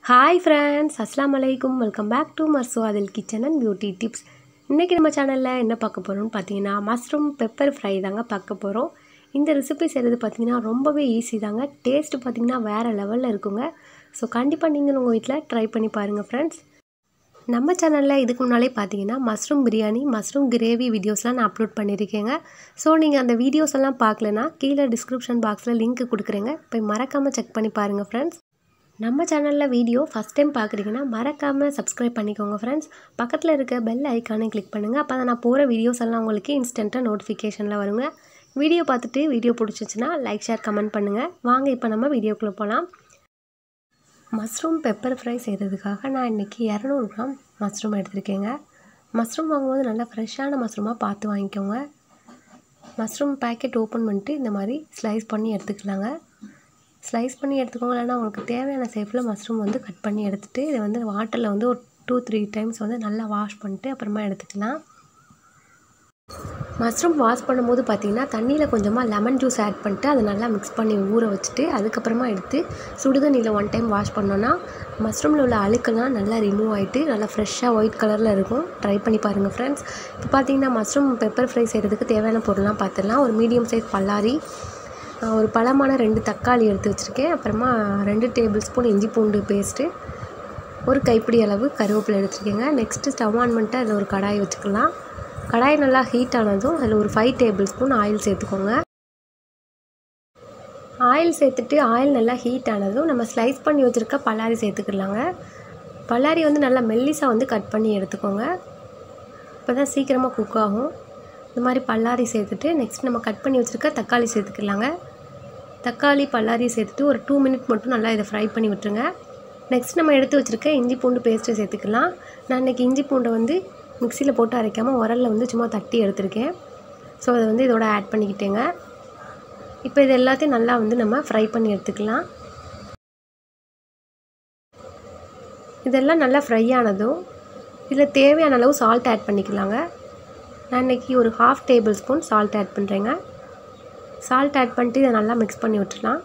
hi friends அஸ்லாம் வலைக்கும் welcome back to மர்சோ அதில் கிச்சன் அண்ட் பியூட்டி டிப்ஸ் இன்றைக்கி நம்ம சேனலில் என்ன பார்க்க போகிறோம்னு பார்த்தீங்கன்னா மஷ்ரூம் பெப்பர் ஃப்ரை தாங்க பார்க்க போகிறோம் இந்த ரெசிபி செய்கிறது பார்த்தீங்கன்னா ரொம்பவே ஈஸி தாங்க டேஸ்ட்டு பார்த்தீங்கன்னா வேறு லெவலில் இருக்குங்க ஸோ கண்டிப்பாக நீங்கள் உங்கள் வீட்டில் ட்ரை பண்ணி பாருங்கள் ஃப்ரெண்ட்ஸ் நம்ம சேனலில் இதுக்கு முன்னாலே பார்த்தீங்கன்னா மஷ்ரூம் பிரியாணி மஷ்ரூம் கிரேவி வீடியோஸ்லாம் நான் அப்லோட் பண்ணியிருக்கேங்க ஸோ நீங்கள் அந்த வீடியோஸ் எல்லாம் பார்க்கலனா கீழே டிஸ்கிரிப்ஷன் பாக்ஸில் லிங்க் கொடுக்குறேங்க போய் மறக்காமல் செக் பண்ணி பாருங்கள் ஃப்ரெண்ட்ஸ் நம்ம சேனலில் வீடியோ ஃபஸ்ட் டைம் பார்க்குறீங்கன்னா மறக்காமல் சப்ஸ்கிரைப் பண்ணிக்கோங்க ஃப்ரெண்ட்ஸ் பக்கத்தில் இருக்க பெல் ஐக்கானை கிளிக் பண்ணுங்கள் அப்போ தான் நான் போகிற வீடியோஸ் எல்லாம் உங்களுக்கு இன்ஸ்டண்ட்டாக நோட்டிஃபிகேஷனில் வருங்க வீடியோ பார்த்துட்டு வீடியோ பிடிச்சிச்சின்னா லைக் ஷேர் கமெண்ட் பண்ணுங்கள் வாங்க இப்போ நம்ம வீடியோக்குள்ளே போகலாம் மஷ்ரூம் பெப்பர் ஃப்ரை செய்கிறதுக்காக நான் இன்றைக்கி இரநூறு கிராம் மஷ்ரூம் எடுத்திருக்கேங்க மஷ்ரூம் வாங்கும்போது நல்லா ஃப்ரெஷ்ஷான மஷ்ரூமாக பார்த்து வாங்கிக்கோங்க மஷ்ரூம் பேக்கெட் ஓப்பன் பண்ணிட்டு இந்த மாதிரி ஸ்லைஸ் பண்ணி எடுத்துக்கலாங்க ஸ்லைஸ் பண்ணி எடுத்துக்கோங்க இல்லைனா உங்களுக்கு தேவையான சேஃபில் மஷ்ரூம் வந்து கட் பண்ணி எடுத்துகிட்டு இதை வந்து வாட்டரில் வந்து ஒரு டூ த்ரீ டைம்ஸ் வந்து நல்லா வாஷ் பண்ணிட்டு அப்புறமா எடுத்துக்கலாம் மஷ்ரூம் வாஷ் பண்ணும்போது பார்த்திங்கன்னா தண்ணியில் கொஞ்சமாக லெமன் ஜூஸ் ஆட் பண்ணிட்டு அதை நல்லா மிக்ஸ் பண்ணி ஊற வச்சுட்டு அதுக்கப்புறமா எடுத்து சுடுதண்ணியில் ஒன் டைம் வாஷ் பண்ணோன்னா மஷ்ரூமில் உள்ள அழுக்கெல்லாம் நல்லா ரிமூவ் ஆகிட்டு நல்லா ஃப்ரெஷ்ஷாக ஒயிட் கலரில் இருக்கும் ட்ரை பண்ணி பாருங்கள் ஃப்ரெண்ட்ஸ் இப்போ பார்த்தீங்கன்னா மஷ்ரூம் பெப்பர் ஃப்ரை செய்கிறதுக்கு தேவையான பொருள்லாம் பார்த்துடலாம் ஒரு மீடியம் சைஸ் பல்லாரி ஒரு பழமான ரெண்டு தக்காளி எடுத்து வச்சுருக்கேன் அப்புறமா ரெண்டு டேபிள் ஸ்பூன் இஞ்சி பூண்டு பேஸ்ட்டு ஒரு கைப்பிடி அளவு கருவேப்பிலை எடுத்துருக்கேங்க நெக்ஸ்ட்டு ஸ்டவ் ஆன் பண்ணிட்டு அதில் ஒரு கடாய் வச்சுக்கலாம் கடாய் நல்லா ஹீட் ஆனதும் அதில் ஒரு ஃபைவ் டேபிள் ஸ்பூன் ஆயில் சேர்த்துக்கோங்க ஆயில் சேர்த்துட்டு ஆயில் நல்லா ஹீட் ஆனதும் நம்ம ஸ்லைஸ் பண்ணி வச்சுருக்க பல்லாரி சேர்த்துக்கலாங்க பல்லாரி வந்து நல்லா மெல்லிஸாக வந்து கட் பண்ணி எடுத்துக்கோங்க இப்போ தான் சீக்கிரமாக குக் ஆகும் இந்த மாதிரி பல்லாரி சேர்த்துட்டு நெக்ஸ்ட் நம்ம கட் பண்ணி வச்சுருக்க தக்காளி சேர்த்துக்கலாங்க தக்காளி பல்லாரி சேர்த்துட்டு ஒரு டூ மினிட் மட்டும் நல்லா இதை ஃப்ரை பண்ணி விட்டுருங்க நெக்ஸ்ட் நம்ம எடுத்து வச்சுருக்க இஞ்சி பூண்டு பேஸ்ட்டு சேர்த்துக்கலாம் நான் இன்றைக்கி இஞ்சி பூண்டை வந்து மிக்சியில் போட்டு அரைக்காமல் உரலில் வந்து சும்மா தட்டி எடுத்திருக்கேன் ஸோ அதை வந்து இதோட ஆட் பண்ணிக்கிட்டேங்க இப்போ இது எல்லாத்தையும் நல்லா வந்து நம்ம ஃப்ரை பண்ணி எடுத்துக்கலாம் இதெல்லாம் நல்லா ஃப்ரை ஆனதும் இதில் தேவையான அளவு சால்ட் ஆட் பண்ணிக்கலாங்க நான் இன்றைக்கி ஒரு half table spoon salt add பண்ணுறேங்க சால்ட் ஆட் பண்ணிட்டு இதை நல்லா மிக்ஸ் பண்ணி விட்டுலாம்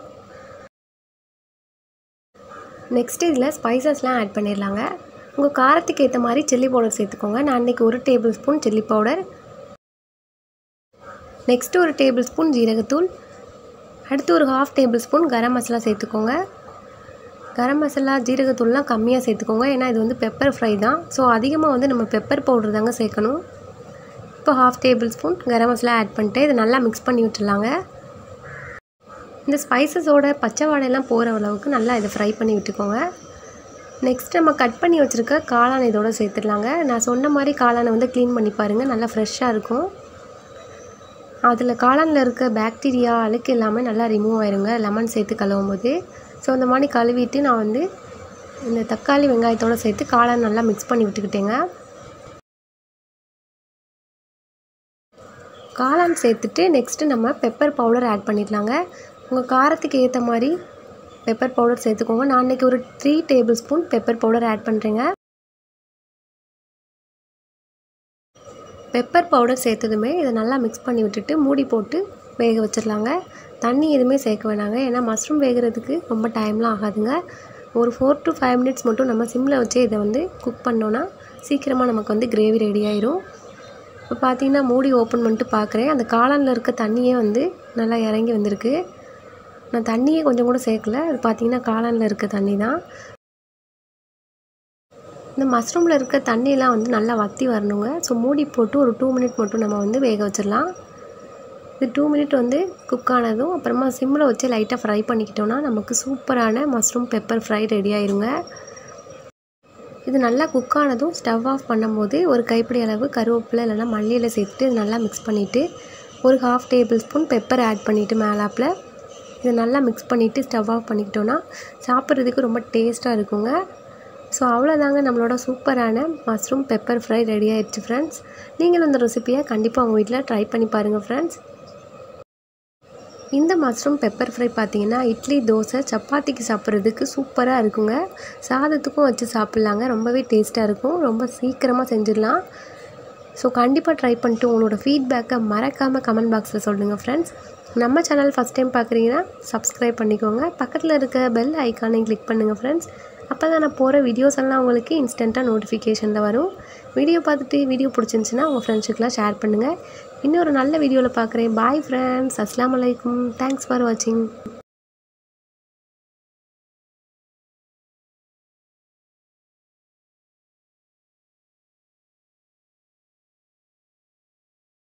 நெக்ஸ்ட் இதில் ஸ்பைசஸ்லாம் ஆட் பண்ணிடலாங்க உங்கள் காரத்துக்கு ஏற்ற மாதிரி சில்லி பவுடர் சேர்த்துக்கோங்க நான் இன்றைக்கி ஒரு table spoon chilli powder next ஒரு டேபிள் ஸ்பூன் ஜீரகத்தூள் அடுத்து ஒரு half table spoon garam masala சேர்த்துக்கோங்க கரம் மசாலா ஜீரகத்தூள்லாம் கம்மியாக சேர்த்துக்கோங்க ஏன்னா இது வந்து பெப்பர் ஃப்ரை தான் ஸோ அதிகமாக வந்து நம்ம பெப்பர் பவுடர் தாங்க சேர்க்கணும் இப்போ half table spoon garam masala add பண்ணிட்டு இதை நல்லா மிக்ஸ் பண்ணி விட்டுலாங்க இந்த ஸ்பைசஸோட பச்சை வாடையெல்லாம் போகிற அளவுக்கு நல்லா இதை ஃப்ரை பண்ணி விட்டுக்கோங்க நெக்ஸ்ட் நம்ம கட் பண்ணி வச்சுருக்க காளான் இதோட சேர்த்துடலாங்க நான் சொன்ன மாதிரி காளானை வந்து க்ளீன் பண்ணி பாருங்கள் நல்லா ஃப்ரெஷ்ஷாக இருக்கும் அதில் காளானில் இருக்க பாக்டீரியா அழுக்கு எல்லாமே நல்லா ரிமூவ் ஆயிருங்க லெமன் சேர்த்து கழுவும் போது ஸோ இந்த மாதிரி கழுவிட்டு நான் வந்து இந்த தக்காளி வெங்காயத்தோடு சேர்த்து காளான் நல்லா மிக்ஸ் பண்ணி விட்டுக்கிட்டேங்க காளான் சேர்த்துட்டு நெக்ஸ்ட்டு நம்ம பெப்பர் பவுடர் ஆட் பண்ணிடலாங்க உங்கள் காரத்துக்கு ஏற்ற மாதிரி பெப்பர் பவுடர் சேர்த்துக்கோங்க நான் இன்றைக்கி ஒரு three table spoon pepper powder add பண்ணுறேங்க பெப்பர் பவுடர் சேர்த்ததுமே இதை நல்லா மிக்ஸ் பண்ணி விட்டுட்டு மூடி போட்டு வேக வச்சிடலாங்க தண்ணி எதுவுமே சேர்க்க வேணாங்க ஏன்னா மஷ்ரூம் வேகிறதுக்கு ரொம்ப டைம்லாம் ஆகாதுங்க ஒரு ஃபோர் டு ஃபைவ் மினிட்ஸ் மட்டும் நம்ம சிம்மில் வச்சு இதை வந்து குக் பண்ணோன்னா சீக்கிரமாக நமக்கு வந்து கிரேவி ரெடி ஆயிரும் இப்போ பார்த்தீங்கன்னா மூடி ஓப்பன் பண்ணிட்டு பார்க்குறேன் அந்த காளானில் இருக்க தண்ணியே வந்து நல்லா இறங்கி வந்திருக்கு நான் தண்ணியே கொஞ்சம் கூட சேர்க்கல அது பார்த்தீங்கன்னா காளானில் இருக்க தண்ணி தான் இந்த மஷ்ரூமில் இருக்க தண்ணியெலாம் வந்து நல்லா வற்றி வரணுங்க ஸோ மூடி போட்டு ஒரு டூ மினிட் மட்டும் நம்ம வந்து வேக வச்சிடலாம் இது டூ மினிட் வந்து குக் ஆனதும் அப்புறமா சிம்மில் வச்சு லைட்டாக ஃப்ரை பண்ணிக்கிட்டோன்னா நமக்கு சூப்பரான மஷ்ரூம் பெப்பர் ஃப்ரை ரெடி ஆயிருங்க இது நல்லா குக் ஆனதும் ஸ்டவ் ஆஃப் பண்ணும்போது ஒரு கைப்பிடி அளவு கருவேப்பிலை இல்லைனா மல்லியில் சேர்த்துட்டு இது நல்லா மிக்ஸ் பண்ணிவிட்டு ஒரு half table spoon pepper add பண்ணிவிட்டு மேலாப்பில் இதை நல்லா மிக்ஸ் பண்ணிவிட்டு ஸ்டவ் ஆஃப் பண்ணிக்கிட்டோன்னா சாப்பிட்றதுக்கு ரொம்ப டேஸ்ட்டாக இருக்குங்க ஸோ அவ்வளோதாங்க நம்மளோட சூப்பரான மஷ்ரூம் பெப்பர் ஃப்ரை ரெடி ஆயிடுச்சு ஃப்ரெண்ட்ஸ் நீங்களும் இந்த ரெசிப்பியை கண்டிப்பாக உங்கள் வீட்டில் ட்ரை பண்ணி பாருங்கள் ஃப்ரெண்ட்ஸ் இந்த மஷ்ரூம் பெப்பர் ஃப்ரை பார்த்தீங்கன்னா இட்லி தோசை சப்பாத்திக்கு சாப்பிட்றதுக்கு சூப்பராக இருக்குங்க சாதத்துக்கும் வச்சு சாப்பிட்லாங்க ரொம்பவே டேஸ்ட்டாக இருக்கும் ரொம்ப சீக்கிரமாக செஞ்சிடலாம் ஸோ கண்டிப்பாக ட்ரை பண்ணிட்டு உங்களோட ஃபீட்பேக்கை மறக்காமல் கமெண்ட் பாக்ஸில் சொல்லுங்கள் ஃப்ரெண்ட்ஸ் நம்ம சேனல் ஃபஸ்ட் டைம் பார்க்குறீங்கன்னா சப்ஸ்கிரைப் பண்ணிக்கோங்க பக்கத்தில் இருக்க பெல் ஐக்கானையும் கிளிக் பண்ணுங்கள் ஃப்ரெண்ட்ஸ் அப்போ தான் நான் போகிற வீடியோஸ் எல்லாம் உங்களுக்கு இன்ஸ்டண்ட்டாக நோட்டிஃபிகேஷனில் வரும் வீடியோ பார்த்துட்டு வீடியோ பிடிச்சிருந்துச்சின்னா உங்கள் ஃப்ரெண்ட்ஸுக்கெலாம் ஷேர் பண்ணுங்கள் இன்னொரு நல்ல வீடியோவில் பார்க்குறேன் பாய் ஃப்ரெண்ட்ஸ் அஸ்லாம் வலைக்கும் தேங்க்ஸ் ஃபார் வாட்சிங்